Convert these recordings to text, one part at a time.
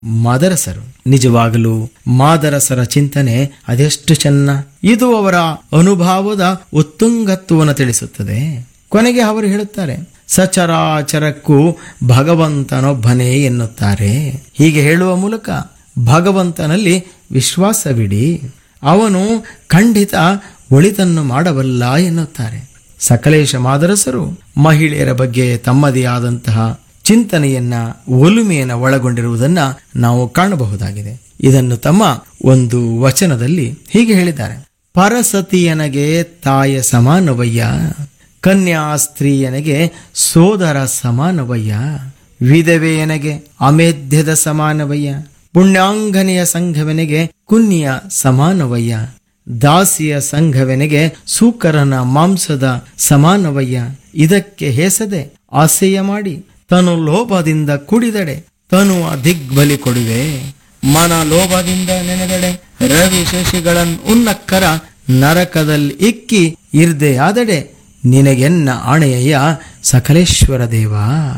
ಮಾದರಸರು ನಿಜವಾಗಲೂ ಮಾದರಸರ ಚಿಂತನೆ ಅದೆಷ್ಟು ಚೆನ್ನ ಇದು ಅವರ ಅನುಭವದ ಉತ್ತುಂಗತ್ವವನ್ನು ತಿಳಿಸುತ್ತದೆ ಕೊನೆಗೆ ಅವರು ಹೇಳುತ್ತಾರೆ ಸಚರಾಚರಕ್ಕೂ ಭಗವಂತನೊಬ್ಬನೇ ಎನ್ನುತ್ತಾರೆ ಹೀಗೆ ಹೇಳುವ ಮೂಲಕ ಭಗವಂತನಲ್ಲಿ ವಿಶ್ವಾಸವಿಡಿ ಅವನು ಖಂಡಿತ ಒಳಿತನ್ನು ಮಾಡಬಲ್ಲ ಎನ್ನುತ್ತಾರೆ ಸಕಲೇಶ ಮಾದರಸರು ಮಹಿಳೆಯರ ಬಗ್ಗೆ ತಮ್ಮದೇ ಆದಂತಹ ಚಿಂತನೆಯನ್ನ ಒಲುಮೆಯನ್ನ ಒಳಗೊಂಡಿರುವುದನ್ನ ನಾವು ಕಾಣಬಹುದಾಗಿದೆ ಇದನ್ನು ತಮ್ಮ ಒಂದು ವಚನದಲ್ಲಿ ಹೀಗೆ ಹೇಳಿದ್ದಾರೆ ಪರಸತಿಯನಗೆ ತಾಯ ಸಮಾನವಯ್ಯ ಕನ್ಯಾ ಸ್ತ್ರೀಯನಿಗೆ ಸೋದರ ಸಮಾನವಯ್ಯ ವಿಧವೆಯನಿಗೆ ಅಮೇಧ್ಯದ ಸಮಾನವಯ್ಯ ಪುಣ್ಯಾಂಗನೆಯ ಸಂಘವನಿಗೆ ಕುನ್ನಿಯ ಸಮಾನವಯ್ಯ ದಾಸಿಯ ಸಂಘವನಿಗೆ ಸೂಕರನ ಮಾಂಸದ ಸಮಾನವಯ್ಯ ಇದಕ್ಕೆ ಹೇಸದೆ ಆಸೆಯ ಮಾಡಿ ತನು ಲೋಭದಿಂದ ಕುಡಿದಡೆ ತನುವ ದಿಗ್ಬಲಿ ಕೊಡುವೆ ಮನ ಲೋಭದಿಂದ ನೆನೆದಡೆ ರವಿ ಶಶಿಗಳನ್ ಉನ್ನಕ್ಕರ ನರಕದಲ್ಲಿ ಇಕ್ಕಿ ಇರ್ದೆಯಾದಡೆ ನಿನಗೆನ್ನ ಆಣೆಯ ಸಕಲೇಶ್ವರ ದೇವ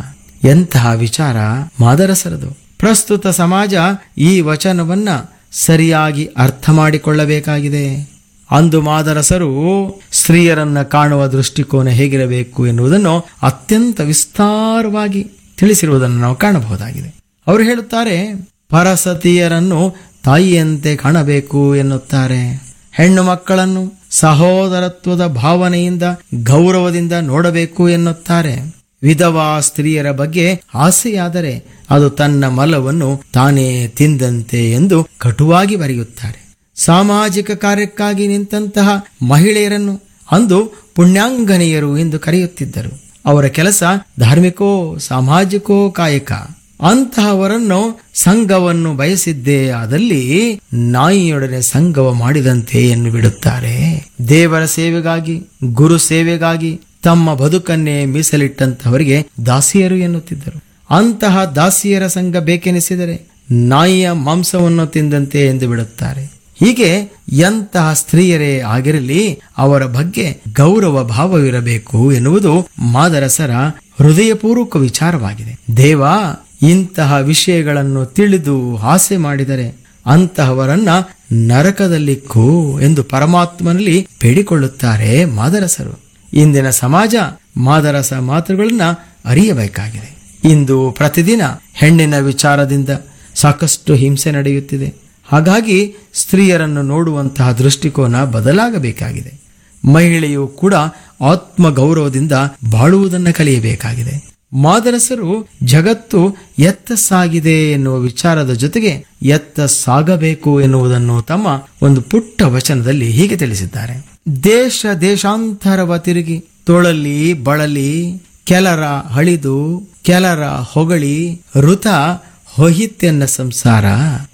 ಎಂತಹ ವಿಚಾರ ಮಾದರಸರದು ಪ್ರಸ್ತುತ ಸಮಾಜ ಈ ವಚನವನ್ನ ಸರಿಯಾಗಿ ಅರ್ಥ ಮಾಡಿಕೊಳ್ಳಬೇಕಾಗಿದೆ ಅಂದು ಮಾದರಸರು ಸ್ತ್ರೀಯರನ್ನ ಕಾಣುವ ದೃಷ್ಟಿಕೋನ ಹೇಗಿರಬೇಕು ಎನ್ನುವುದನ್ನು ಅತ್ಯಂತ ವಿಸ್ತಾರವಾಗಿ ತಿಳಿಸಿರುವುದನ್ನು ನಾವು ಕಾಣಬಹುದಾಗಿದೆ ಅವರು ಹೇಳುತ್ತಾರೆ ಪರಸತಿಯರನ್ನು ತಾಯಿಯಂತೆ ಕಾಣಬೇಕು ಎನ್ನುತ್ತಾರೆ ಹೆಣ್ಣು ಮಕ್ಕಳನ್ನು ಸಹೋದರತ್ವದ ಭಾವನೆಯಿಂದ ಗೌರವದಿಂದ ನೋಡಬೇಕು ಎನ್ನುತ್ತಾರೆ ವಿಧವಾ ಸ್ತ್ರೀಯರ ಬಗ್ಗೆ ಆಸೆಯಾದರೆ ಅದು ತನ್ನ ಮಲವನ್ನು ತಾನೇ ತಿಂದಂತೆ ಎಂದು ಕಟುವಾಗಿ ಬರೆಯುತ್ತಾರೆ ಸಾಮಾಜಿಕ ಕಾರ್ಯಕ್ಕಾಗಿ ನಿಂತಹ ಮಹಿಳೆಯರನ್ನು ಅಂದು ಪುಣ್ಯಾಂಗನೆಯರು ಎಂದು ಕರೆಯುತ್ತಿದ್ದರು ಅವರ ಕೆಲಸ ಧಾರ್ಮಿಕೋ ಸಾಮಾಜಿಕೋ ಕಾಯಕ ಅಂತಹವರನ್ನು ಸಂಘವನ್ನು ಬಯಸಿದ್ದೇ ಆದಲ್ಲಿ ನಾಯಿಯೊಡನೆ ಸಂಘವ ಮಾಡಿದಂತೆ ಎನ್ನು ಬಿಡುತ್ತಾರೆ ದೇವರ ಸೇವೆಗಾಗಿ ಗುರು ಸೇವೆಗಾಗಿ ತಮ್ಮ ಬದುಕನ್ನೇ ಮೀಸಲಿಟ್ಟಂತಹವರಿಗೆ ದಾಸಿಯರು ಎನ್ನುತ್ತಿದ್ದರು ಅಂತಹ ದಾಸಿಯರ ಸಂಘ ಬೇಕೆನಿಸಿದರೆ ನಾಯಿಯ ಮಾಂಸವನ್ನು ತಿಂದಂತೆ ಎಂದು ಬಿಡುತ್ತಾರೆ ಹೀಗೆ ಎಂತಹ ಸ್ತ್ರೀಯರೇ ಆಗಿರಲಿ ಅವರ ಬಗ್ಗೆ ಗೌರವ ಭಾವವಿರಬೇಕು ಎನ್ನುವುದು ಮಾದರಸರ ಹೃದಯಪೂರ್ವಕ ವಿಚಾರವಾಗಿದೆ ದೇವ ಇಂತಹ ವಿಷಯಗಳನ್ನು ತಿಳಿದು ಆಸೆ ಮಾಡಿದರೆ ಅಂತಹವರನ್ನ ನರಕದಲ್ಲಿಕ್ಕೂ ಎಂದು ಪರಮಾತ್ಮನಲ್ಲಿ ಬೇಡಿಕೊಳ್ಳುತ್ತಾರೆ ಮಾದರಸರು ಇಂದಿನ ಸಮಾಜ ಮಾದರಸ ಮಾತುಗಳನ್ನ ಅರಿಯಬೇಕಾಗಿದೆ ಇಂದು ಪ್ರತಿದಿನ ಹೆಣ್ಣಿನ ವಿಚಾರದಿಂದ ಸಾಕಷ್ಟು ಹಿಂಸೆ ನಡೆಯುತ್ತಿದೆ ಹಾಗಾಗಿ ಸ್ತ್ರೀಯರನ್ನು ನೋಡುವಂತಹ ದೃಷ್ಟಿಕೋನ ಬದಲಾಗಬೇಕಾಗಿದೆ ಮಹಿಳೆಯು ಕೂಡ ಆತ್ಮ ಗೌರವದಿಂದ ಬಾಳುವುದನ್ನು ಕಲಿಯಬೇಕಾಗಿದೆ ಮಾದರಸರು ಜಗತ್ತು ಎತ್ತ ಸಾಗಿದೆ ಎನ್ನುವ ವಿಚಾರದ ಜೊತೆಗೆ ಎತ್ತ ಸಾಗಬೇಕು ಎನ್ನುವುದನ್ನು ತಮ್ಮ ಒಂದು ಪುಟ್ಟ ವಚನದಲ್ಲಿ ಹೀಗೆ ತಿಳಿಸಿದ್ದಾರೆ ದೇಶ ದೇಶಾಂತರವ ತಿರುಗಿ ತೊಳಲಿ ಬಳಲಿ ಕೆಲರ ಹಳಿದು ಕೆಲರ ಹೊಗಳಿ ಋತ ಹೊಹಿತ್ಯನ್ನ ಸಂಸಾರ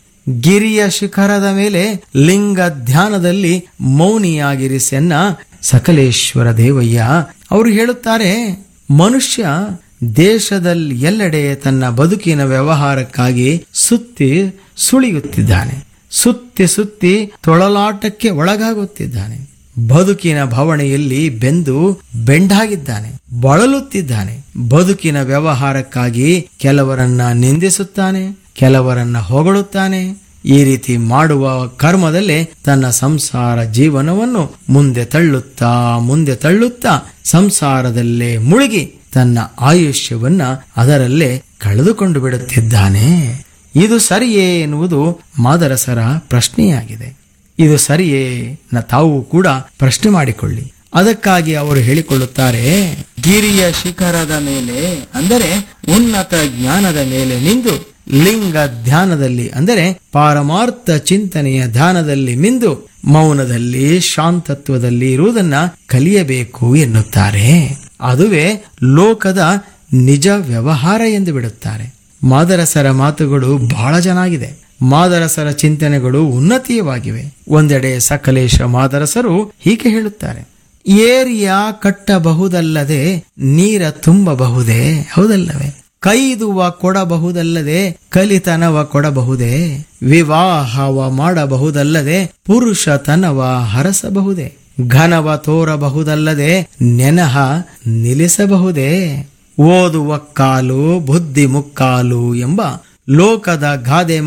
ಗಿರಿಯ ಶಿಖರದ ಮೇಲೆ ಲಿಂಗ ಧ್ಯಾನದಲ್ಲಿ ಮೌನಿಯಾಗಿರಿಸೆನ್ನ ಸಕಲೇಶ್ವರ ದೇವಯ್ಯ ಅವರು ಹೇಳುತ್ತಾರೆ ಮನುಷ್ಯ ದೇಶದಲ್ಲಿ ಎಲ್ಲೆಡೆ ತನ್ನ ಬದುಕಿನ ವ್ಯವಹಾರಕ್ಕಾಗಿ ಸುತ್ತಿ ಸುಳಿಯುತ್ತಿದ್ದಾನೆ ಸುತ್ತಿ ಸುತ್ತಿ ತೊಳಲಾಟಕ್ಕೆ ಒಳಗಾಗುತ್ತಿದ್ದಾನೆ ಬದುಕಿನ ಭವಣೆಯಲ್ಲಿ ಬೆಂದು ಬೆಂಡಾಗಿದ್ದಾನೆ ಬಳಲುತ್ತಿದ್ದಾನೆ ಬದುಕಿನ ವ್ಯವಹಾರಕ್ಕಾಗಿ ಕೆಲವರನ್ನ ನಿಂದಿಸುತ್ತಾನೆ ಕೆಲವರನ್ನ ಹೊಗಳುತ್ತಾನೆ ಈ ರೀತಿ ಮಾಡುವ ಕರ್ಮದಲ್ಲೇ ತನ್ನ ಸಂಸಾರ ಜೀವನವನ್ನು ಮುಂದೆ ತಳ್ಳುತ್ತಾ ಮುಂದೆ ತಳ್ಳುತ್ತಾ ಸಂಸಾರದಲ್ಲೇ ಮುಳುಗಿ ತನ್ನ ಆಯುಷ್ಯವನ್ನ ಅದರಲ್ಲೇ ಕಳೆದುಕೊಂಡು ಬಿಡುತ್ತಿದ್ದಾನೆ ಇದು ಸರಿಯೇ ಎನ್ನುವುದು ಮಾದರಸರ ಪ್ರಶ್ನೆಯಾಗಿದೆ ಇದು ಸರಿಯೇ ನ ತಾವು ಕೂಡ ಪ್ರಶ್ನೆ ಮಾಡಿಕೊಳ್ಳಿ ಅದಕ್ಕಾಗಿ ಅವರು ಹೇಳಿಕೊಳ್ಳುತ್ತಾರೆ ಗಿರಿಯ ಶಿಖರದ ಮೇಲೆ ಅಂದರೆ ಉನ್ನತ ಜ್ಞಾನದ ಮೇಲೆ ನಿಂದು ಲಿಂಗ ಧ್ಯಾನದಲ್ಲಿ ಅಂದರೆ ಪಾರಮಾರ್ಥ ಚಿಂತನೆಯ ಧ್ಯಾನದಲ್ಲಿ ಮಿಂದು ಮೌನದಲ್ಲಿ ಶಾಂತತ್ವದಲ್ಲಿ ಇರುವುದನ್ನ ಕಲಿಯಬೇಕು ಎನ್ನುತ್ತಾರೆ ಅದುವೇ ಲೋಕದ ನಿಜ ವ್ಯವಹಾರ ಎಂದು ಬಿಡುತ್ತಾರೆ ಮಾದರಸರ ಮಾತುಗಳು ಬಹಳ ಚೆನ್ನಾಗಿದೆ ಮಾದರಸರ ಚಿಂತನೆಗಳು ಉನ್ನತೀಯವಾಗಿವೆ ಒಂದೆಡೆ ಸಕಲೇಶ ಮಾದರಸರು ಹೀಗೆ ಹೇಳುತ್ತಾರೆ ಏರಿಯ ಕಟ್ಟಬಹುದಲ್ಲದೆ ನೀರ ತುಂಬಬಹುದೇ ಹೌದಲ್ಲವೇ ಕೈದುವ ಕೊಡಬಹುದಲ್ಲದೆ ಕಲಿತನವ ಕೊಡಬಹುದೇ ವಿವಾಹವ ಮಾಡಬಹುದಲ್ಲದೆ ಪುರುಷತನವ ಹರಸಬಹುದೇ ಘನವ ತೋರಬಹುದಲ್ಲದೆ ನೆನಹ ನಿಲ್ಲಿಸಬಹುದೇ ಓದುವ ಕಾಲು ಬುದ್ಧಿ ಮುಕ್ಕಾಲು ಎಂಬ ಲೋಕದ ಗಾದೆ